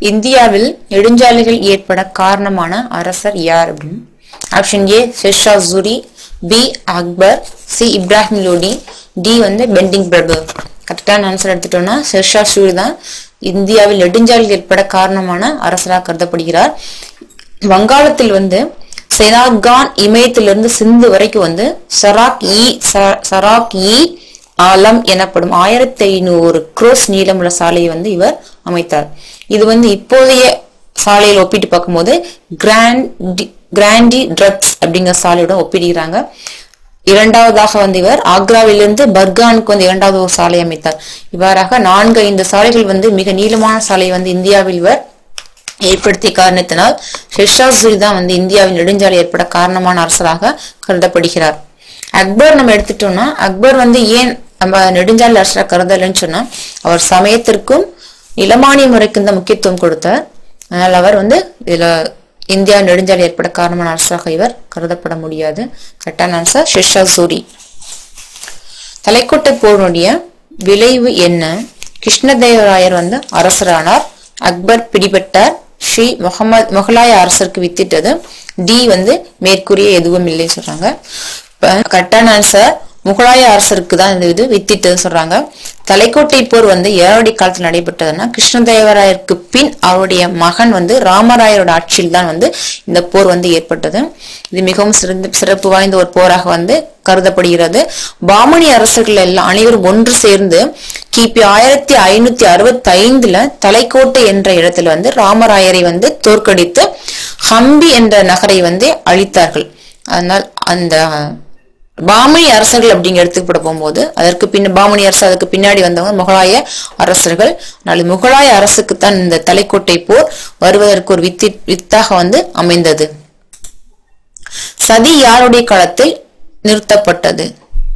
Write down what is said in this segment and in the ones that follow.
இந்தியாவில் நெடுஞ்சாலைகள் ஏற்பட காரணமான அரசர் யார் அப்படின்னு option A Sher Shah Suri B Akbar C Ibrahim Lodi D வந்து பெண்டிங் பிரபு கரெக்டான ஆன்சர் எடுத்துட்டோம்னா ஷெர்ஷா சூரி தான் இந்தியாவில் நெடுஞ்சாலைகள் ஏற்பட காரணமான அரசராக கருதப்படுகிறார் வங்காளத்தில் வந்து செனாகான் இமயத்திலிருந்து சிந்து வரைக்கும் வந்து சராக் இ ச- சராக் இ ஆலம் எனப்படும் ஆயிரத்தி ஐநூறு குரோஸ் நீளமுள்ள சாலையை வந்து இவர் அமைத்தார் இது வந்து இப்போதைய சாலையில் ஒப்பிட்டு பார்க்கும்போது கிராண்டி கிராண்டி ட்ரக்ஸ் அப்படிங்கிற சாலையோட ஒப்பிடுகிறாங்க இரண்டாவதாக வந்து இவர் ஆக்ராவிலிருந்து பர்கானுக்கு வந்து இரண்டாவது ஒரு சாலை அமைத்தார் இவ்வாறாக நான்கு ஐந்து சாலைகள் வந்து மிக நீளமான சாலை வந்து இந்தியாவில் இவர் ஏற்படுத்திய காரணத்தினால் ஷெர்ஷா சூரி தான் வந்து இந்தியாவில் நெடுஞ்சாலை ஏற்பட காரணமான அரசராக கருதப்படுகிறார் அக்பர் நம்ம எடுத்துட்டோம்னா அக்பர் வந்து ஏன் நம்ம நெடுஞ்சாலை அரசராக கருதலைன்னு சொன்னா அவர் சமயத்திற்கும் நிலமானிய முறைக்கும் தான் முக்கியத்துவம் கொடுத்தார் அதனால் அவர் வந்து இதுல இந்தியா நெடுஞ்சாலை ஏற்பட காரணமான அரசராக இவர் கருதப்பட முடியாது கரெக்டான ஆன்சர் ஷெர்ஷா சூரி தலைக்கோட்டை போருடைய விளைவு என்ன கிருஷ்ணதேவராயர் வந்து அரசரானார் அக்பர் பிடிபட்டார் ஸ்ரீ முகமது முகலாய அரசருக்கு வித்திட்டது டி வந்து மேற்கூறிய எதுவும் இல்லைன்னு சொல்றாங்க கரெக்டான ஆன்சர் முகலாய அரசருக்கு தான் இந்த இது வித்திட்டதுன்னு சொல்றாங்க தலைக்கோட்டை போர் வந்து யாருடைய காலத்தில் நடைபெற்றதுன்னா கிருஷ்ணதேவராயருக்கு பின் அவருடைய மகன் வந்து ராமராயரோட ஆட்சியில் தான் வந்து இந்த போர் வந்து ஏற்பட்டது இது மிகவும் சிறந்த சிறப்பு வாய்ந்த ஒரு போராக வந்து கருதப்படுகிறது பாமணி அரசர்கள் எல்லாம் அனைவரும் ஒன்று சேர்ந்து கிபி ஆயிரத்தி ஐநூத்தி அறுபத்தி ஐந்துல தலைக்கோட்டை என்ற இடத்துல வந்து ராமராயரை வந்து தோற்கடித்து ஹம்பி என்ற நகரை வந்து அழித்தார்கள் அதனால் அந்த பாமணி அரசர்கள் அப்படிங்க எடுத்துக்கிட்ட போகும்போது அதற்கு பின்ன பாமணி அரசு அதுக்கு பின்னாடி வந்தவங்க முகலாய அரசர்கள் அதனால முகலாய அரசுக்கு தான் இந்த தலைக்கோட்டை போர் வருவதற்கு ஒரு வித்தி வித்தாக வந்து அமைந்தது சதி யாருடைய காலத்தில் நிறுத்தப்பட்டது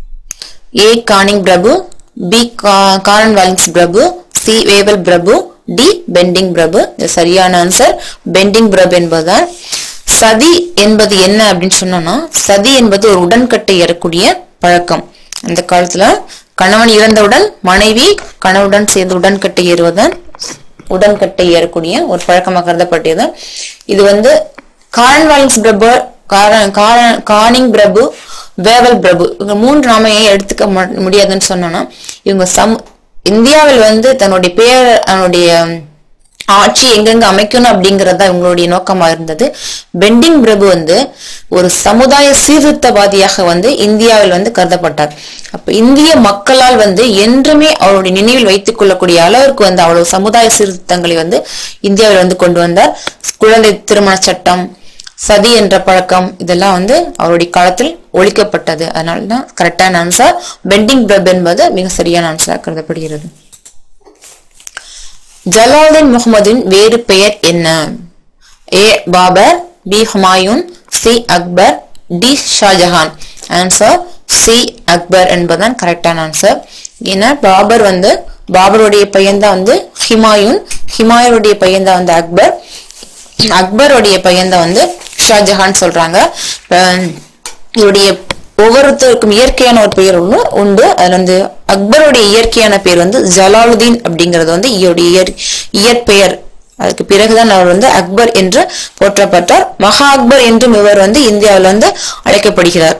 ஏ கானிங் பிரபு பி காரன் வாலின்ஸ் பிரபு சி வேவல் பிரபு டி பெண்டிங் பிரபு இது சரியான ஆன்சர் பெண்டிங் பிரபு என்பதுதான் சதி என்பது என்ன அப்படின்னு சொன்னோம்னா சதி என்பது ஒரு உடன்கட்டை ஏறக்கூடிய பழக்கம் அந்த காலத்துல கணவன் இறந்தவுடன் மனைவி கணவனுடன் சேர்ந்து உடன்கட்டை ஏறுவதுதான் உடன்கட்டை ஏறக்கூடிய ஒரு பழக்கமாக கருதப்பட்டது இது வந்து காரன் வாலின்ஸ் பிரபு கார- கார- கானிங் பிரபு வேவல் பிரபு இவங்க மூன்று நாம ஏன் எடுத்துக்க மு- முடியாதுன்னு சொன்னோம்னா இவங்க சம் இந்தியாவில் வந்து தன்னுடைய பேர் தன்னுடைய ஆட்சி எங்கெங்க அமைக்கணும் அப்படிங்கறது தான் இவங்களுடைய நோக்கமா இருந்தது பெண்டிங் பிரபு வந்து ஒரு சமுதாய சீர்திருத்தவாதியாக வந்து இந்தியாவில் வந்து கருதப்பட்டார் அப்ப இந்திய மக்களால் வந்து என்றுமே அவருடைய நினைவில் வைத்துக் கொள்ளக்கூடிய அளவிற்கு வந்து அவ்வளவு சமுதாய சீர்திருத்தங்களை வந்து இந்தியாவில் வந்து கொண்டு வந்தார் குழந்தை திருமண சட்டம் சதி என்ற பழக்கம் இதெல்லாம் வந்து அவருடைய காலத்தில் ஒழிக்கப்பட்டது அதனால தான் கரெக்டான ஆன்சர் பெண்டிங் பிரப் என்பது மிக சரியான ஆன்சராக கருதப்படுகிறது ஜலாலுதீன் முகமதின் வேறு பெயர் என்ன A Babur B Humayun C Akbar D Shah Jahan answer C Akbar என்பதுதான் கரெக்டான ஆன்சர் ஏன்னா பாபர் வந்து பாபருடைய பையன் தான் வந்து ஹிமாயூன் ஹிமாயூருடைய பையன் தான் வந்து அக்பர் அக்பருடைய பையன் தான் வந்து ஷாஜஹான் சொல்றாங்க அஹ் இவருடைய ஒவ்வொருத்தருக்கும் இயற்கையான ஒரு பெயர் ஒன்று உண்டு அதுல வந்து அக்பருடைய இயற்கையான பெயர் வந்து ஜலாலுதீன் அப்படிங்கிறது வந்து இவருடைய இயற் இயற்பெயர் அதுக்கு பிறகுதான் அவர் வந்து அக்பர் என்று போற்றப்பட்டார் மகா அக்பர் என்றும் இவர் வந்து இந்தியாவில் வந்து அழைக்கப்படுகிறார்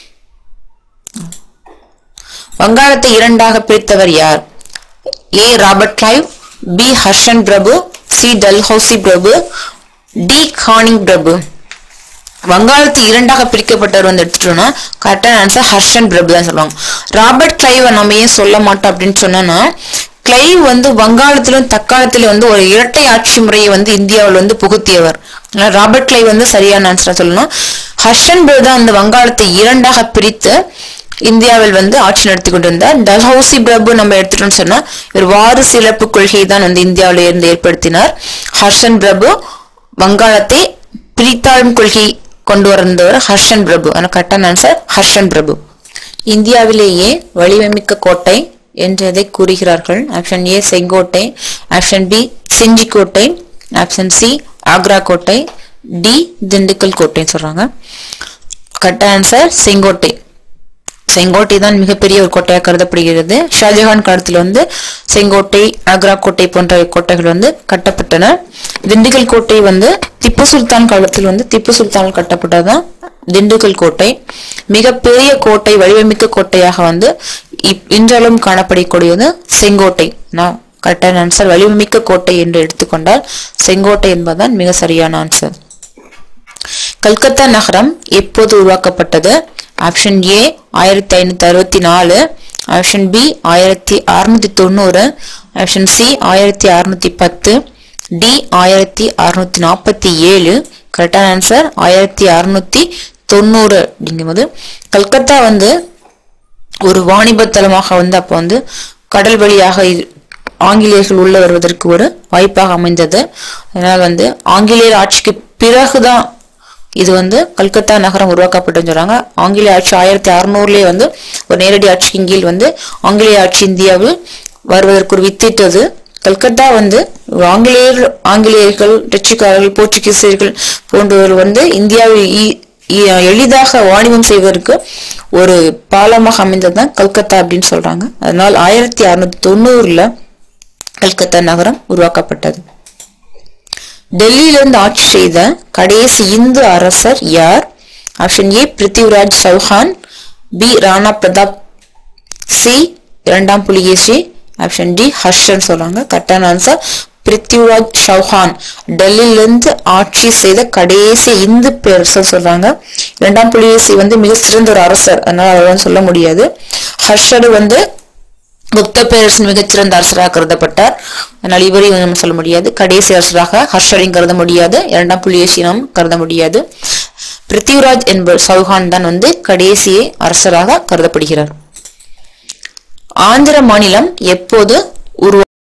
வங்காளத்தை இரண்டாக பிரித்தவர் யார் A Robert Clive B Curzon பிரபு சி டல்ஹௌசி பிரபு டி கானிங் பிரபு வங்காளத்து இரண்டாக பிரிக்கப்பட்டவர் வந்து எடுத்துட்டோம்னா கரெக்டான ஆன்சர் ஹர்ஷன் பிரபு தான் சொல்லுவாங்க ராபர்ட் கிளைவை நம்ம ஏன் சொல்ல மாட்டோம் அப்படின்னு சொன்னோம்னா கிளைவ் வந்து வங்காளத்திலும் தக்காளத்திலும் வந்து ஒரு இரட்டை ஆட்சி முறையை வந்து இந்தியாவில் வந்து புகுத்தியவர் அதனால ராபர்ட் கிளைவ் வந்து சரியான ஆன்சரா சொல்லணும் ஹர்ஷன் பிரபு தான் அந்த வங்காளத்தை இரண்டாக பிரித்து இந்தியாவில் வந்து ஆட்சி நடத்தி கொண்டிருந்தார் டல்ஹௌசி பிரபு நம்ம எடுத்துட்டோம்னு சொன்னா இவர் வாரிசு இழப்பு கொள்கையை தான் வந்து இந்தியாவில இருந்து ஏற்படுத்தினார் ஹர்ஷன் பிரபு வங்காளத்தை பிரித்தாளும் கொள்கை கொண்டு வந்தவர் ஹர்ஷன் பிரபு ஆனால் கரெக்டான ஆன்சர் ஹர்ஷன் பிரபு இந்தியாவிலேயே வலிமைமிக்க கோட்டை என்று எதை கூறுகிறார்கள் ஆப்ஷன் ஏ செங்கோட்டை ஆப்ஷன் பி செஞ்சிக்கோட்டை ஆப்ஷன் சி ஆக்ரா கோட்டை டி திண்டுக்கல் கோட்டைன்னு சொல்றாங்க கரெக்டான ஆன்சர் செங்கோட்டை செங்கோட்டை தான் மிகப்பெரிய ஒரு கோட்டையாக கருதப்படுகிறது ஷாஜஹான் காலத்தில் வந்து செங்கோட்டை ஆக்ரா கோட்டை போன்ற கோட்டைகள் வந்து கட்டப்பட்டன திண்டுக்கல் கோட்டை வந்து திப்பு சுல்தான் காலத்தில் வந்து திப்பு சுல்தான் கட்டப்பட்டதுதான் திண்டுக்கல் கோட்டை மிகப்பெரிய கோட்டை வடிவமிக்க கோட்டையாக வந்து இப்- இன்றளவும் காணப்படக்கூடியது செங்கோட்டை நான் கரெக்டான ஆன்சர் வலிமைமிக்க கோட்டை என்று எடுத்துக்கொண்டால் செங்கோட்டை என்பதுதான் மிக சரியான ஆன்சர் கல்கத்தா நகரம் எப்போது உருவாக்கப்பட்டது ஆப்ஷன் ஏ ஆயிரத்தி ஐநூத்தி அறுபத்தி நாலு ஆப்ஷன் பி ஆயிரத்தி அறுநூத்தி தொண்ணூறு ஆப்ஷன் சி ஆயிரத்தி அறுநூத்தி பத்து டி ஆயிரத்தி அறுநூத்தி நாற்பத்தி ஏழு கரெக்டான ஆன்சர் ஆயிரத்தி அறுநூத்தி தொண்ணூறு அப்படிங்கும்போது கல்கத்தா வந்து ஒரு வாணிப தலமாக வந்து அப்போ வந்து கடல் வழியாக இ- ஆங்கிலேயர்கள் உள்ள வருவதற்கு ஒரு வாய்ப்பாக அமைந்தது அதனால் வந்து ஆங்கிலேயர் ஆட்சிக்கு பிறகுதான் இது வந்து கல்கத்தா நகரம் உருவாக்கப்பட்டுன்னு சொல்றாங்க ஆங்கிலேய ஆட்சி ஆயிரத்தி அறுநூறுலயே வந்து ஒரு நேரடி ஆட்சியின் கீழ் வந்து ஆங்கிலேய ஆட்சி இந்தியாவில் வருவதற்கு ஒரு வித்திட்டது கல்கத்தா வந்து ஒரு ஆங்கிலேயர் ஆங்கிலேயர்கள் டச்சுக்காரர்கள் போர்ச்சுகீசியர்கள் போன்றவர்கள் வந்து இந்தியாவில் ஈ- ஈ- எளிதாக வாணிபம் செய்வதற்கு ஒரு பாலமாக அமைந்ததுதான் கல்கத்தா அப்படின்னு சொல்றாங்க அதனால் ஆயிரத்தி அறுநூத்தி தொண்ணூறுல கல்கத்தா நகரம் உருவாக்கப்பட்டது டெல்லியிலிருந்து ஆட்சி செய்த கடைசி இந்து அரசர் யார் option A Prithviraj Chauhan B Rana Pratap C இரண்டாம் புலிகேசி ஆப்ஷன் டி ஹர்ஷன் சொல்றாங்க கரெக்டான ஆன்சர் பிருத்திவிராஜ் சௌஹான் டெல்லியிலிருந்து ஆட்சி செய்த கடைசி இந்து பேரரசர் சொல்றாங்க இரண்டாம் புலிகேசி வந்து மிக சிறந்த ஒரு அரசர் அதனால அவர் வந்து சொல்ல முடியாது ஹர்ஷர் வந்து குப்த பேரரசின் மிகச்சிறந்த அரசராக கருதப்பட்டார் அதனால் இவரையும் நம்ம சொல்ல முடியாது கடைசி அரசராக ஹர்ஷரையும் கருத முடியாது இரண்டாம் புலிகேசியும் கருத முடியாது பிருத்திவிராஜ் என்பவர் சௌஹான் தான் வந்து கடைசி அரசராக கருதப்படுகிறார் ஆந்திர மாநிலம் எப்போது